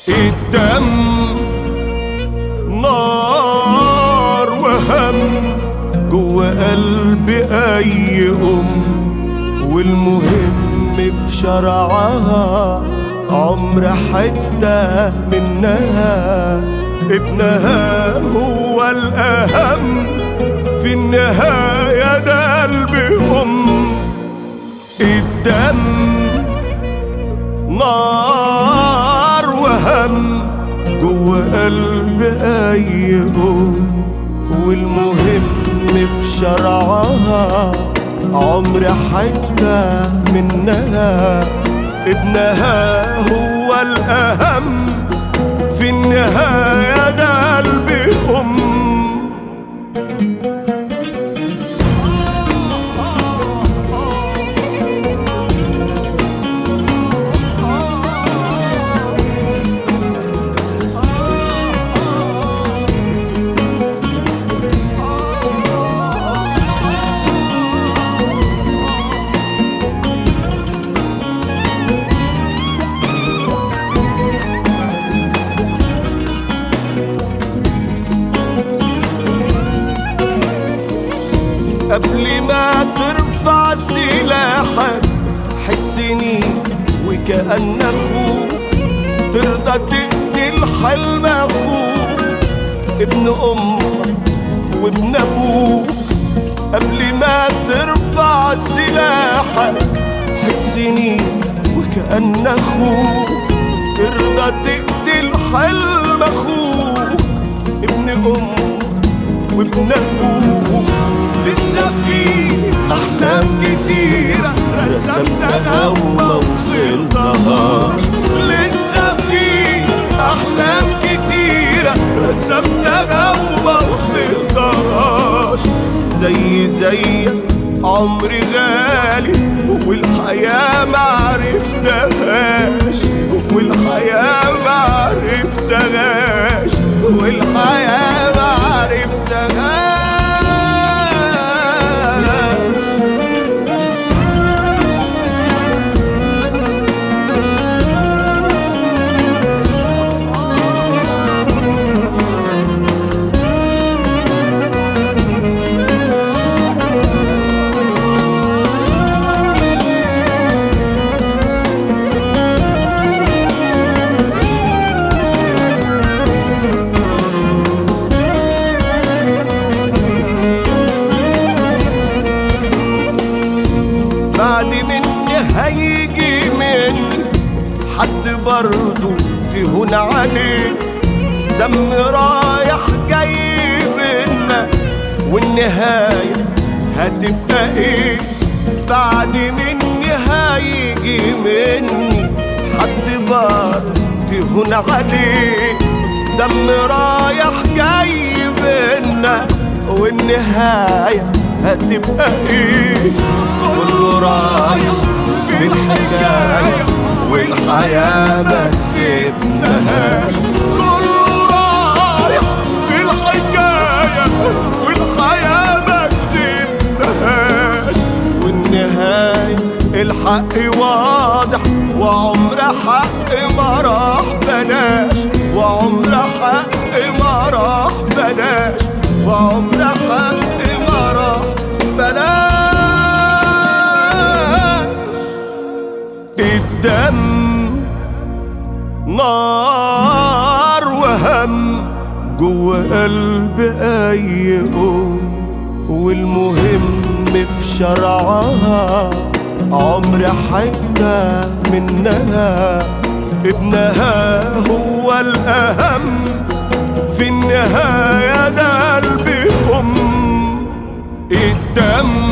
الدم نار وهم جوه قلب اي ام والمهم في شرعها عمر حتة منها ابنها هو الأهم في النهاية ده قلب أم الدم نار وهم جوه قلب أي أم والمهم في شرعها عمر حتة منها ابنها هو الأهم في النهاية ده قلب أم قبل ما ترفع سلاحك حسني وكأن أخوك ترضى تقتل حلم أخوك ابن أمك وابن أبوك قبل ما ترفع سلاحك حسني وكأن أخوك ترضى تقتل حلم أخوك ابن أمك وابن أبوك لسه في أحلام كتيرة رسمتها وما وصلتهاش لسه في أحلام كتيرة رسمتها وما وصلتهاش زي زيك عمري غالي والحياة ما عرفتهاش والحياة ما عرفتهاش والحياة ما عرفتهاش بعد مني هيجي مني حد برضه تهون عليه دم رايح جاي بينا والنهاية هتبقى ايه بعد مني هيجي مني حد برضه تهون عليه دم رايح جاي بينا والنهاية هتبقى ايه كله رايح في الحكاية والحياة ما كسبناهاش كله رايح في الحكاية والحياة ما كسبناهاش والنهاية الحق واضح وعمر حق ما راح بلاش وعمر حق ما راح بلاش وعمر حق ما راح بلاش الدم نار وهم جوه قلب اي ام والمهم في شرعها عمر حتة منها ابنها هو الأهم في النهاية ده قلب أم الدم